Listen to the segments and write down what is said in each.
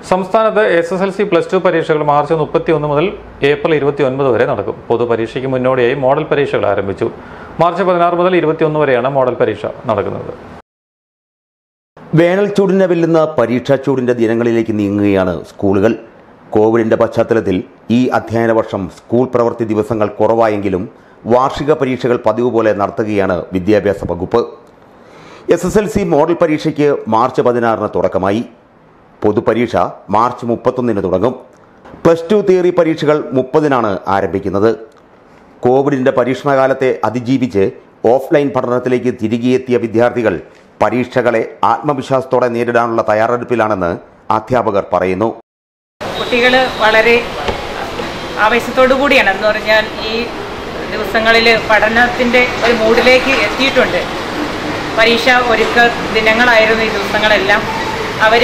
സംസ്ഥാനത്ത് S S L C plus two പരീക്ഷകൾ March മുപ്പത്തി ഒന്ന് മുതൽ ഏപ്രിൽ ഇരുപത്തി ഒൻപത് വരെ നടക്കും പൊതുപരീക്ഷയ്ക്ക് മുന്നോടിയായി മോഡൽ പരീക്ഷകൾ ആരംഭിച്ചു മാർച്ച് പതിനാറ് മുതൽ ഇരുപത്തിയൊന്ന് വരെയാണ് മോഡൽ പരീക്ഷ നടക്കുന്നത് വേനൽ ചൂടിനെ വെല്ലുന്ന പരീക്ഷാ ചൂടിന്റെ ദിനങ്ങളിലേക്ക് നീങ്ങുകയാണ് സ്കൂളുകൾ കോവിഡിന്റെ പശ്ചാത്തലത്തിൽ ഈ അധ്യയന വർഷം സ്കൂൾ പ്രവൃത്തി ദിവസങ്ങൾ കുറവായെങ്കിലും വാർഷിക പരീക്ഷകൾ പതിവ് പോലെ നടത്തുകയാണ് വിദ്യാഭ്യാസ വകുപ്പ് S S L C model പരീക്ഷയ്ക്ക് മാർച്ച് പതിനാറിന് തുടക്കമായി പൊതുപരീക്ഷ മാർച്ച് മുപ്പത്തൊന്നിന് തുടങ്ങും പ്ലസ് ടു തിയറി പരീക്ഷകൾ മുപ്പതിനാണ് ആരംഭിക്കുന്നത് കോവിഡിന്റെ പരീക്ഷണകാലത്തെ അതിജീവിച്ച് ഓഫ്ലൈൻ പഠനത്തിലേക്ക് തിരികെ എത്തിയ വിദ്യാർത്ഥികൾ പരീക്ഷകളെ ആത്മവിശ്വാസത്തോടെ നേരിടാനുള്ള തയ്യാറെടുപ്പിലാണെന്ന് അധ്യാപകർ പറയുന്നു കുട്ടികൾ വളരെ ആവേശത്തോടു കൂടിയാണ് എന്ന് പറഞ്ഞാൽ ഈ ദിവസങ്ങളിൽ പഠനത്തിൻ്റെ ഒരു മൂഡിലേക്ക് എത്തിയിട്ടുണ്ട് പരീക്ഷ ഒരുക്ക ദിനങ്ങളായിരുന്നു ഈ ദിവസങ്ങളെല്ലാം അവർ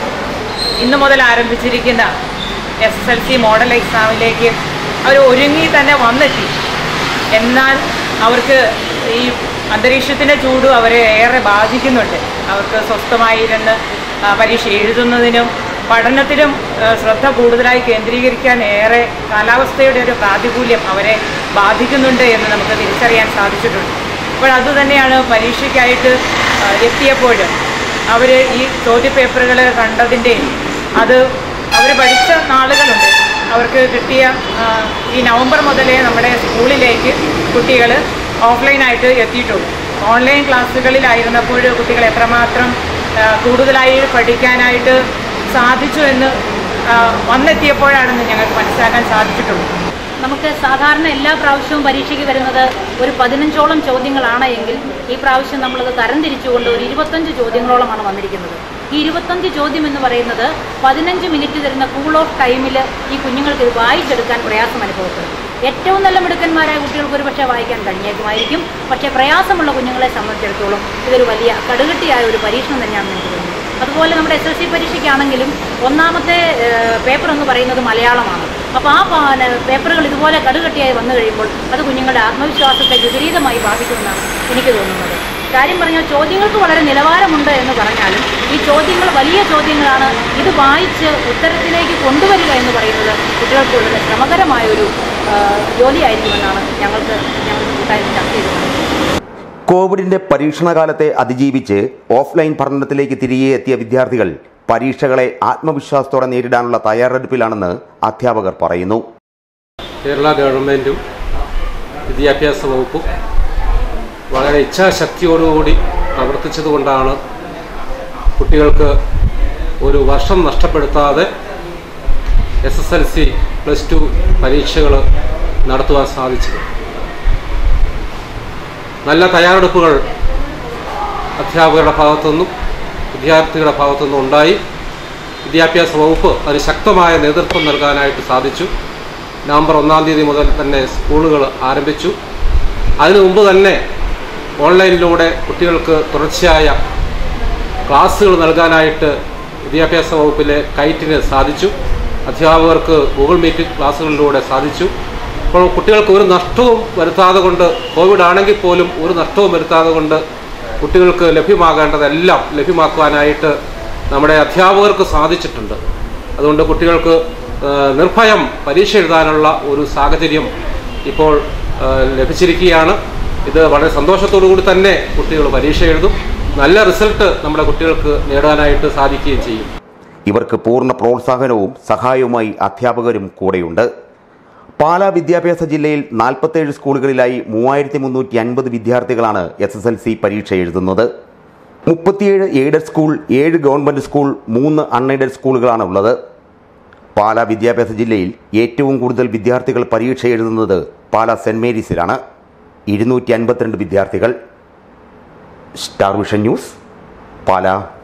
ഇന്നു മുതൽ ആരംഭിച്ചിരിക്കുന്ന S S L C model എക്സാമിലേക്ക് അവർ ഒരുങ്ങി തന്നെ വന്നെത്തി എന്നാൽ അവർക്ക് ഈ അന്തരീക്ഷത്തിൻ്റെ ചൂട് അവരെ ഏറെ ബാധിക്കുന്നുണ്ട് അവർക്ക് സ്വസ്ഥമായിരുന്ന് ആ, പരീക്ഷ എഴുതുന്നതിനും പഠനത്തിലും ആ, ശ്രദ്ധ കൂടുതലായി കേന്ദ്രീകരിക്കാൻ ഏറെ കാലാവസ്ഥയുടെ ഒരു പ്രാതികൂല്യം അവരെ ബാധിക്കുന്നുണ്ട് എന്ന് നമുക്ക് തിരിച്ചറിയാൻ സാധിച്ചിട്ടുണ്ട് അപ്പോൾ അതുതന്നെയാണ് പരീക്ഷയ്ക്കായിട്ട് ആ, എത്തിയപ്പോഴും അവർ ഈ ചോദ്യപേപ്പറുകൾ കണ്ടതിൻ്റെയും അത് അവർ പഠിച്ച നാളുകളുണ്ട് അവർക്ക് കിട്ടിയ ആ, ഈ നവംബർ മുതലേ നമ്മുടെ സ്കൂളിലേക്ക് കുട്ടികൾ ഓഫ്ലൈനായിട്ട് എത്തിയിട്ടുള്ളൂ ഓൺലൈൻ ക്ലാസ്സുകളിലായിരുന്നപ്പോൾ കുട്ടികൾ എത്രമാത്രം ആ, കൂടുതലായി പഠിക്കാനായിട്ട് സാധിച്ചു എന്ന് ആ, വന്നെത്തിയപ്പോഴാണെന്ന് ഞങ്ങൾക്ക് മനസ്സിലാക്കാൻ സാധിച്ചിട്ടുള്ളൂ നമുക്ക് സാധാരണ എല്ലാ പ്രാവശ്യവും പരീക്ഷയ്ക്ക് വരുന്നത് ഒരു പതിനഞ്ചോളം ചോദ്യങ്ങളാണ് എങ്കിൽ ഈ പ്രാവശ്യം നമ്മളത് തരംതിരിച്ചുകൊണ്ട് ഒരു ഇരുപത്തഞ്ച് ചോദ്യങ്ങളോളമാണ് വന്നിരിക്കുന്നത് ഈ ഇരുപത്തഞ്ച് ചോദ്യം എന്ന് പറയുന്നത് പതിനഞ്ച് മിനിറ്റ് തരുന്ന കൂൾ ഓഫ് ടൈമിൽ ഈ കുഞ്ഞുങ്ങൾക്ക് ഇത് വായിച്ചെടുക്കാൻ പ്രയാസം അനുഭവപ്പെടും ഏറ്റവും നല്ല മിടുക്കന്മാരായ കുട്ടികൾക്ക് ഒരു പക്ഷേ വായിക്കാൻ കഴിഞ്ഞേക്കുമായിരിക്കും പക്ഷേ പ്രയാസമുള്ള കുഞ്ഞുങ്ങളെ സംബന്ധിച്ചിടത്തോളം ഇതൊരു വലിയ കടുകട്ടിയായ ഒരു പരീക്ഷണം തന്നെയാണെന്ന് എനിക്ക് തോന്നുന്നു അതുപോലെ നമ്മുടെ എസ് എൽ സി പരീക്ഷയ്ക്കാണെങ്കിലും ഒന്നാമത്തെ പേപ്പർ എന്ന് പറയുന്നത് മലയാളമാണ് അപ്പോൾ ആ പാ- പേപ്പറുകൾ ഇതുപോലെ കടുകട്ടിയായി വന്നു കഴിയുമ്പോൾ അത് കുഞ്ഞുങ്ങളുടെ ആത്മവിശ്വാസത്തെ വിപരീതമായി ബാധിക്കുമെന്നാണ് എനിക്ക് തോന്നുന്നത് കാര്യം പറഞ്ഞാൽ ചോദ്യങ്ങൾക്ക് വളരെ നിലവാരമുണ്ട് എന്ന് പറഞ്ഞാലും ഈ ചോദ്യങ്ങൾ വലിയ ചോദ്യങ്ങളാണ് ഇത് വായിച്ച് ഉത്തരത്തിലേക്ക് കൊണ്ടുവരിക എന്ന് പറയുന്നത് കുട്ടികൾക്ക് വളരെ ശ്രമകരമായ ഒരു ആ, ജോലിയായിരിക്കുമെന്നാണ് ഞങ്ങൾക്ക് ഞങ്ങൾ കൂട്ടായ്മ ചർച്ച ചെയ്തത് കോവിഡിന്റെ പരീക്ഷണകാലത്തെ അതിജീവിച്ച് ഓഫ്ലൈൻ പഠനത്തിലേക്ക് തിരികെ എത്തിയ വിദ്യാർത്ഥികൾ പരീക്ഷകളെ ആത്മവിശ്വാസത്തോടെ നേരിടാനുള്ള തയ്യാറെടുപ്പിലാണെന്ന് അധ്യാപകർ പറയുന്നു കേരള ഗവൺമെൻറ്റും വിദ്യാഭ്യാസ വകുപ്പും വളരെ ഇച്ഛാശക്തിയോടുകൂടി പ്രവർത്തിച്ചതുകൊണ്ടാണ് കുട്ടികൾക്ക് ഒരു വർഷം നഷ്ടപ്പെടുത്താതെ S S L C plus two പരീക്ഷകൾ നടത്തുവാൻ സാധിച്ചത് നല്ല തയ്യാറെടുപ്പുകൾ അധ്യാപകരുടെ ഭാഗത്തുനിന്നും വിദ്യാർത്ഥികളുടെ ഭാഗത്തുനിന്നും ഉണ്ടായി വിദ്യാഭ്യാസ വകുപ്പ് അതിന് ശക്തമായ നേതൃത്വം നൽകാനായിട്ട് സാധിച്ചു നവംബർ ഒന്നാം തീയതി മുതൽ തന്നെ സ്കൂളുകൾ ആരംഭിച്ചു അതിനു മുമ്പ് തന്നെ ഓൺലൈനിലൂടെ കുട്ടികൾക്ക് തുടർച്ചയായ ക്ലാസ്സുകൾ നൽകാനായിട്ട് വിദ്യാഭ്യാസ വകുപ്പിലെ കൈറ്റിന് സാധിച്ചു അധ്യാപകർക്ക് ഗൂഗിൾ മീറ്റ് ക്ലാസ്സുകളിലൂടെ സാധിച്ചു അപ്പോൾ കുട്ടികൾക്ക് ഒരു നഷ്ടവും വരുത്താതെ കൊണ്ട് കോവിഡ് ആണെങ്കിൽ പോലും ഒരു നഷ്ടവും വരുത്താതെ കൊണ്ട് കുട്ടികൾക്ക് ലഭ്യമാകേണ്ടതെല്ലാം ലഭ്യമാക്കുവാനായിട്ട് നമ്മുടെ അധ്യാപകർക്ക് സാധിച്ചിട്ടുണ്ട് അതുകൊണ്ട് കുട്ടികൾക്ക് ആ, നിർഭയം പരീക്ഷ എഴുതാനുള്ള ഒരു സാഹചര്യം ഇപ്പോൾ ആ, ലഭിച്ചിരിക്കുകയാണ് ഇത് വളരെ സന്തോഷത്തോടു കൂടി തന്നെ കുട്ടികൾ പരീക്ഷ എഴുതും നല്ല റിസൾട്ട് നമ്മുടെ കുട്ടികൾക്ക് നേടാനായിട്ട് സാധിക്കുകയും ചെയ്യും ഇവർക്ക് പൂർണ്ണ പ്രോത്സാഹനവും സഹായവുമായി അധ്യാപകരും കൂടെയുണ്ട് പാലാ വിദ്യാഭ്യാസ ജില്ലയിൽ നാൽപ്പത്തേഴ് സ്കൂളുകളിലായി മൂവായിരത്തി മുന്നൂറ്റി അൻപത് വിദ്യാർത്ഥികളാണ് എസ് എസ് എൽ സി പരീക്ഷ എഴുതുന്നത് മുപ്പത്തിയേഴ് എയ്ഡഡ് സ്കൂൾ ഏഴ് ഗവൺമെൻറ് സ്കൂൾ മൂന്ന് അൺഎയ്ഡഡ് സ്കൂളുകളാണ് ഉള്ളത് പാലാ വിദ്യാഭ്യാസ ജില്ലയിൽ ഏറ്റവും കൂടുതൽ വിദ്യാർത്ഥികൾ പരീക്ഷ എഴുതുന്നത് പാലാ സെൻറ് മേരീസിലാണ് ഇരുന്നൂറ്റി അൻപത്തിരണ്ട് വിദ്യാർത്ഥികൾ സ്റ്റാർ വിഷൻ ന്യൂസ് പാലാ